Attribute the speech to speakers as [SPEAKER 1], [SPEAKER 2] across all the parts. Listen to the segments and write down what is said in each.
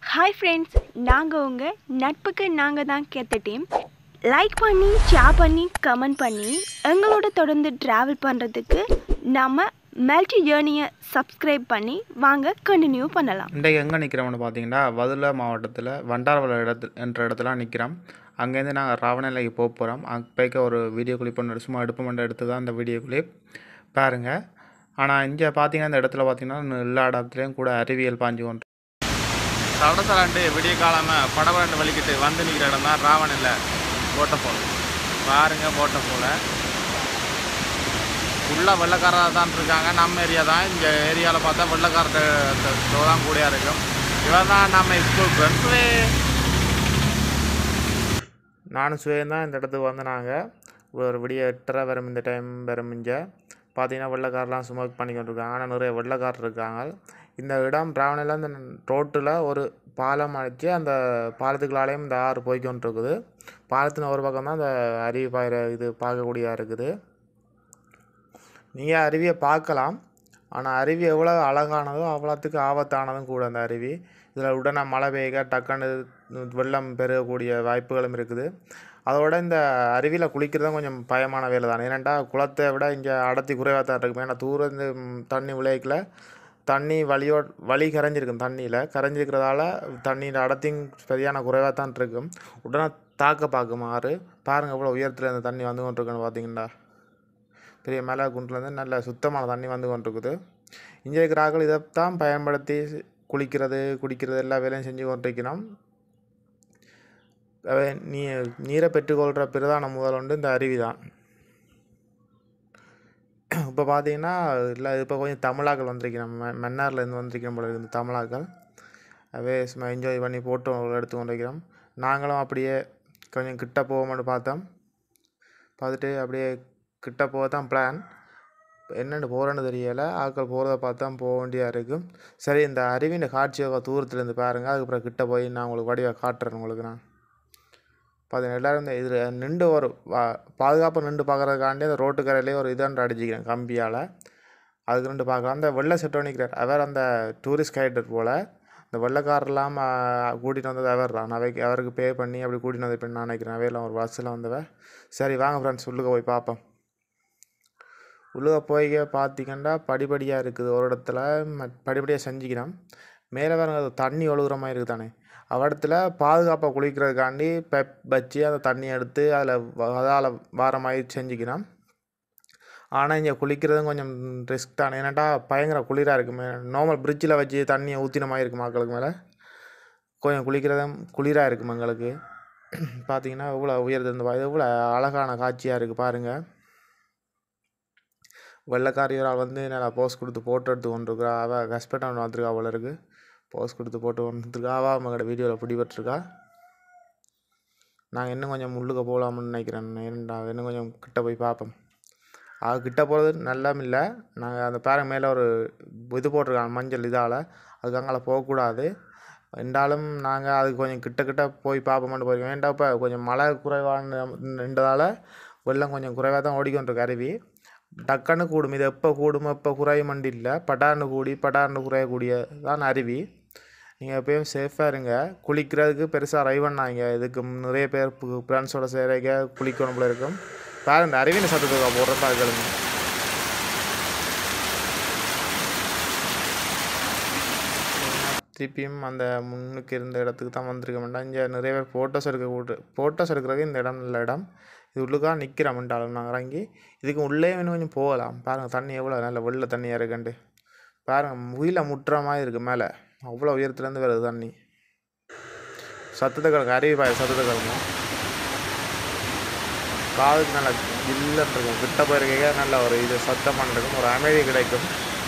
[SPEAKER 1] hi friends நாங்கள் உங்கள் நட்புக்கு நாங்கள் தான் கேட்ட டீம் லைக் பண்ணி ஷேர் பண்ணி கமெண்ட் பண்ணி எங்களோட தொடர்ந்து ட்ராவல் பண்ணுறதுக்கு நம்ம மெல்டி ஜேர்னியை சப்ஸ்கிரைப் பண்ணி வாங்க கண்டினியூ பண்ணலாம்
[SPEAKER 2] இன்றைக்கு எங்கே நிற்கிறோம்னு பார்த்தீங்கன்னா வதுல மாவட்டத்தில் வண்டாரவள இடத்து என்ற இடத்துல நிற்கிறோம் அங்கேருந்து நாங்கள் ராவணநிலைக்கு போக போகிறோம் அங்கே போய்க்க ஒரு வீடியோ கிளிப் ஒன்று சும்மா எடுப்பு மட்டும் எடுத்து தான் இந்த வீடியோ கிளிப் பாருங்கள் ஆனால் இங்கே பார்த்தீங்கன்னா இந்த இடத்துல பார்த்தீங்கன்னா எல்லா இடத்துலையும் கூட அறிவியல் பாஞ்சு கொண்டு
[SPEAKER 3] சடசலாண்டு விடிய காலமாக படபடன்னு வலிக்கிட்டு வந்து நிற்கிற இடம் தான் ராவணில் போட்டஃபால் பாருங்க போட்டஃபாலை ஃபுல்லாக வெள்ளைக்காரராக தான் இருக்காங்க நம்ம ஏரியா தான் இந்த ஏரியாவில் பார்த்தா வெள்ளைக்காரர்கிட்ட தான் கூடியா இருக்கும் இவன் தான் நம்ம ஸ்கூல் ஃப்ரெண்ட்ஸு
[SPEAKER 2] நானும் சுயம் தான் இந்த இடத்துக்கு வந்து நாங்கள் ஒரு விடிய எட்டரை வரும் இந்த டைம் வரும் இங்கே பார்த்தீங்கன்னா வெள்ளைக்காரெலாம் ஸ்மோக் பண்ணிக்கிட்டு இருக்காங்க ஆனால் நிறைய வெள்ளைக்காரர் இருக்காங்க இந்த இடம் ராவணையில் இந்த ரோட்டில் ஒரு பாலம் அடித்து அந்த பாலத்துக்குள்ளாலேயும் இந்த ஆறு போய்க்கொண்டு இருக்குது பாலத்தின் ஒரு பக்கம் தான் அந்த அருவி பாயிற இது பார்க்கக்கூடியதாக இருக்குது நீங்கள் அருவியை பார்க்கலாம் ஆனால் அருவி எவ்வளோ அழகானதோ அவ்வளோத்துக்கு ஆபத்தானதும் கூட அந்த அருவி இதில் உடனே மழை பெய்ய டக்குன்னு வெள்ளம் பெருகக்கூடிய வாய்ப்புகளும் இருக்குது அதோட இந்த அருவியில் குளிக்கிறது கொஞ்சம் பயமான வேலை தான் ஏன்னாண்டா குளத்தை விட இங்கே அடர்த்தி குறைவாக தான் இருக்கும் ஏன்னா தூரம் இந்த ம், தண்ணி விளைவிக்கல தண்ணி வழியோ வழி கரைஞ்சிருக்கும் தண்ணியில் கரைஞ்சிருக்கிறதால தண்ணியில் அடர்த்தியும் சரியான குறைவாக தான் இருக்கும் உடனே தாக்க பார்க்குமாறு பாருங்கள் எவ்வளோ உயரத்தில் இந்த தண்ணி வந்து கொண்டிருக்குன்னு பார்த்தீங்கன்னா பெரிய மேலே குன்றுலேருந்து நல்ல சுத்தமான தண்ணி வந்து கொண்டிருக்குது இங்கே இருக்கிற ஆட்கள் இதைத்தான் பயன்படுத்தி குளிக்கிறது குடிக்கிறது எல்லா வேலையும் செஞ்சு கொண்டிருக்கிறோம் அவை நீ நீரை பெற்றுக்கொள்கிற பிரதான முதல் வந்து இந்த அருவி தான் இப்போ பார்த்தீங்கன்னா இல்லை இப்போ கொஞ்சம் தமிழாக்கள் வந்திருக்கிறோம் மெ மன்னார்லேருந்து வந்திருக்கிறோம் போல இருக்குது தமிழாக்கள் அவே சும்மா என்ஜாய் பண்ணி ஃபோட்டோ எடுத்து கொண்டிருக்கிறோம் நாங்களும் அப்படியே கொஞ்சம் கிட்ட போவோம்னு பார்த்தோம் பார்த்துட்டு அப்படியே கிட்ட போக தான் பிளான் என்னென்னு போகிறேன்னு தெரியலை ஆட்கள் போகிறத பார்த்து தான் போக வேண்டியதாக இருக்கும் சரி இந்த அருவியின் காட்சியை தூரத்துலேருந்து பாருங்கள் அதுக்கப்புறம் கிட்ட போய் நான் உங்களுக்கு வடிவாக காட்டுறேன் உங்களுக்கு நான் பார்த்தீங்கன்னா எல்லோரும் இந்த இதில் நின்று ஒரு வா- பாதுகாப்பாக நின்று பார்க்குறதுக்காண்டி அந்த ரோட்டுக்கரையிலே ஒரு இதாண்டு அடிச்சிக்கிறேன் கம்பியால் அதுக்கு ரெண்டு பார்க்கலாம் அந்த வெள்ளை செட்டோ நிற்கிறார் அவர் அந்த டூரிஸ்ட் கைடர் போல் இந்த வெள்ளைக்காரெல்லாம் கூட்டிகிட்டு வந்தது அவர் தான் அவைக்கு அவருக்கு பே பண்ணி அப்படி கூட்டிகிட்டு வந்து இப்போ நான் நினைக்கிறேன் அவையெல்லாம் ஒரு பஸ்ஸில் வந்தவ சரி வாங்க ஃப்ரெண்ட்ஸ் உள்ளுக்க போய் பார்ப்போம் உள்ளுக போய் பார்த்தீங்கன்னா படிப்படியாக இருக்குது ஒரு இடத்துல ம- படிப்படியாக செஞ்சுக்கிறோம் மேலே வேறு அது தண்ணி ஒழுகுற மாதிரி இருக்குது தானே அவடத்துல பாதுகாப்பாக குளிக்கிறதுக்காண்டி பெப் வச்சு அந்த தண்ணியை எடுத்து அதில் அதால் வார மாதிரி செஞ்சுக்கிறோம் ஆனால் இங்கே குளிக்கிறதும் கொஞ்சம் ரிஸ்க் தான் ஏன்னாட்டா பயங்கர குளிராக இருக்குமே நார்மல் பிரிட்ஜில் வச்சு தண்ணியை ஊற்றின மாதிரி இருக்கும் மக்களுக்கு மேலே கொஞ்சம் குளிக்கிறதும் குளிராக இருக்கும் எங்களுக்கு பார்த்தீங்கன்னா எவ்வளோ உயர்ந்து எவ்வளோ அழகான காட்சியாக இருக்குது பாருங்கள் வெள்ளைக்காரியரால் வந்து நல்லா போஸ் கொடுத்து ஃபோட்டோ எடுத்து கொண்டிருக்கிறா அவள் ஹஸ்பண்ட் ஒன்று வந்திருக்கா போல இருக்கு போஸ் கொடுத்து போட்டு வந்துருக்கா அவள் அவங்களோட வீடியோவில் பிடிபட்டிருக்கா நாங்கள் இன்னும் கொஞ்சம் உள்ளுக்க போகலாம்னு நினைக்கிறேன் ஏன்டா இன்னும் கொஞ்சம் கிட்ட போய் பார்ப்போம் அது கிட்ட போகிறது நல்லம் இல்லை நாங்கள் அந்த பேர மேலே ஒரு இது போட்டிருக்காங்க மஞ்சள் இதால் அதுக்கு அங்கே போகக்கூடாது இருந்தாலும் நாங்கள் அதுக்கு கொஞ்சம் கிட்ட கிட்ட போய் பார்ப்போம்னு போயிருக்கோம் ஏன்டா இப்போ கொஞ்சம் மழை குறைவான நின்றதால் வெள்ளம் கொஞ்சம் குறைவாக தான் ஓடிக்கொண்டிருக்கு அருவி டக்குன்னு கூடும் இது எப்போ கூடும் எப்போ குறையுமண்டு இல்லை பட்டார்னு கூடி பட்டார்னு குறையக்கூடிய தான் அருவி நீங்கள் எப்பயும் சேஃபாக இருங்க குளிக்கிறதுக்கு பெருசாக ரை பண்ணாங்க இதுக்கு நிறைய பேர் ஃப்ரெண்ட்ஸோட சேரைக்க குளிக்கணும் போல இருக்கும் பாரு இந்த அருவியின் சத்தத்துக்கு போடுறப்ப அதுகளுங்க திருப்பியும் அந்த முன்னுக்கு இருந்த இடத்துக்கு தான் வந்திருக்க வேண்டாம் இங்கே நிறைய பேர் ஃபோட்டோஸ் எடுக்க கூட்டு ஃபோட்டோஸ் எடுக்கிறதுக்கு இந்த இடம் நல்ல இடம் இது உள்ளுக்கா நிற்கிறோம் மண்டாலும் நாங்கள் இறங்கி இதுக்கு உள்ளே இன்னும் கொஞ்சம் போகலாம் பாருங்கள் தண்ணி எவ்வளோ நல்ல வெள்ளை தண்ணியாக இருக்குன்ட்டு பாருங்கள் முயில முட்டுற மாதிரி இருக்குது மேலே அவ்வளோ உயரத்துலேருந்து வருது தண்ணி சத்தத்தை கிடக்கு அருவி பாய சத்தத்தை கிடக்கு காதுக்கு நல்லா ஜில்லுன்னு இருக்கும் கிட்ட போயிருக்க நல்ல ஒரு இது சத்தமாக இருக்கும் ஒரு அமைதி கிடைக்கும்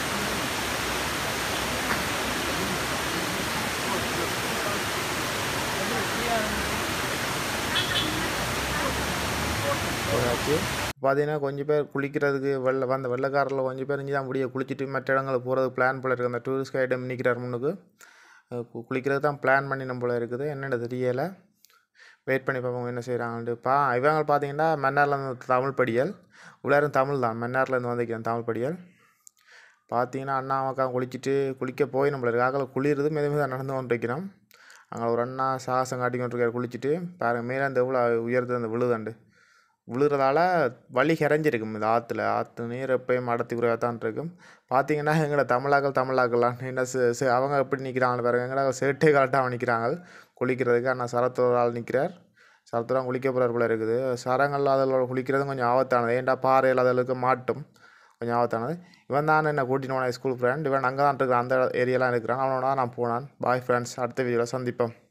[SPEAKER 2] போயாச்சு பார்த்தீங்கன்னா கொஞ்சம் பேர் குளிக்கிறதுக்கு வெள்ளை வந்த வெள்ளைக்காரில் கொஞ்சம் பேர் இங்கே தான் முடிய குளிச்சுட்டு மற்ற இடங்களுக்கு போகிறதுக்கு பிளான் போல இருக்குது அந்த டூரிஸ்ட் கைடம் நிற்கிறார் முன்னுக்கு அஹ் கு- குளிக்கிறது தான் பிளான் பண்ணி நம்ம போல இருக்குது என்னென்னு தெரியலை வெயிட் பண்ணி பார்ப்போம் என்ன செய்கிறாங்கன்ட்டு பா இவங்க பார்த்தீங்கன்னா மன்னாரில் இருந்து தமிழ் படியல் உள்ளாரும் தமிழ் தான் மன்னார்லேருந்து வந்திருக்கிறேன் தமிழ் படியல் பார்த்தீங்கன்னா அண்ணா அக்கா குளிச்சுட்டு குளிக்க போய் நம்மளுக்கு ஆகல குளிருது மெது மெதுவாக நடந்து கொண்டு இருக்கிறோம் அங்கே ஒரு அண்ணா சாகசம் காட்டி கொண்டிருக்காரு குளிச்சுட்டு பாருங்க மேலே அந்த எவ்வளோ உயரத்தில் அந்த விழுதாண்டு விழுறதால வழி கரைஞ்சிருக்கும் இந்த ஆற்றுல ஆற்று நீர் எப்பயும் அடர்த்தி குறைவாக தான் இருக்கும் பார்த்தீங்கன்னா எங்களை தமிழாக்கள் தமிழாக்கலாம் என்ன சே- சே- அவங்க எப்படி நிற்கிறாங்க பாருங்க எங்களை சேட்டை கரெக்டாக நிற்கிறாங்க குளிக்கிறதுக்கு அண்ணா சரத்தோட ஆள் நிற்கிறார் சரத்துலாம் குளிக்க போகிறார் போல இருக்குது சரங்கள் அதில் குளிக்கிறதும் கொஞ்சம் ஆபத்தானது ஏன்டா பாறையில் அதில் மாட்டும் கொஞ்சம் ஆபத்தானது இவன் தான் என்ன கூட்டின்னு போன ஸ்கூல் ஃப்ரெண்ட் இவன் அங்கே தான் இருக்கிறான் அந்த ஏரியாலாம் இருக்கிறான் அவனோட தான் நான் போனான் பாய் ஃப்ரெண்ட்ஸ் அடுத்த வீடியோவில் சந்திப்போம்